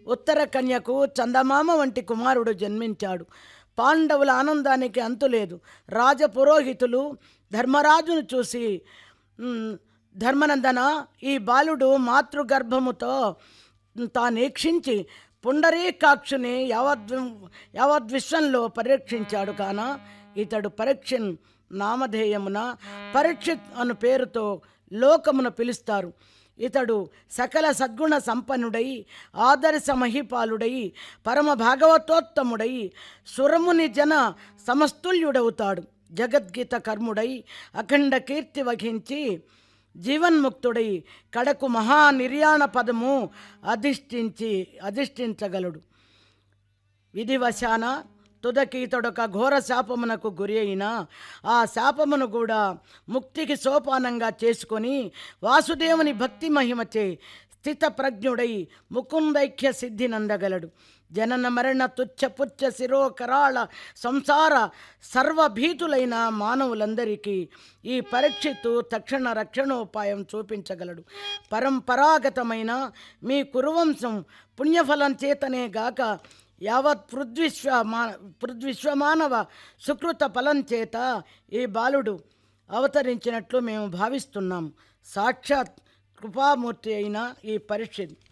ఉత్తర కన్యకు చందమామ వంటి కుమారుడు జన్మించాడు పాండవుల ఆనందానికి అంతులేదు రాజపురోహితులు ధర్మరాజును చూసి "ఉమ్, ధర్మనందన ఈ బాలుడు మాతృగర్భముతో తానేక్షించి పుండరీకాక్షుని యావద్ యావద్విశ్వంలో పరీక్షించాడు కాన ఇతడు పరీక్షన్ నామధేయమున పరీక్షిత్ అను పేరుతో లోకమున పిలుస్తారు ఇతడు సకల సద్గుణ సంపన్నుడై ఆదర్శ మహిపాలుడై పరమ భాగవతోత్తముడై సురముని జన సమస్తుల్యుడవుతాడు జగద్గీత కర్ముడై అఖండ కీర్తి వహించి జీవన్ముక్తుడై కడకు మహా నిర్యాణ పదము అధిష్ఠించి అధిష్ఠించగలడు విధివశాన తుదకి ఇతడొక ఘోర శాపమునకు గురి అయిన ఆ శాపమును కూడా ముక్తికి సోపానంగా చేసుకొని వాసుదేవుని భక్తి మహిమచే స్థిత ప్రజ్ఞుడై ముకుందైక్య సిద్ధి నందగలడు జనన మరణ తుచ్చ పుచ్చ శిరోకరాళ సంసార సర్వభీతులైన మానవులందరికీ ఈ పరీక్షిత్తు తక్షణ రక్షణోపాయం చూపించగలడు పరంపరాగతమైన మీ కురువంశం పుణ్యఫలం చేతనే గాక యావత్ పృథ్విశ్వ మా పృథ్విశ్వమానవ సుకృత ఫలం చేత ఈ బాలుడు అవతరించినట్లు మేము భావిస్తున్నాము సాక్షాత్ కృపామూర్తి అయిన ఈ పరిషత్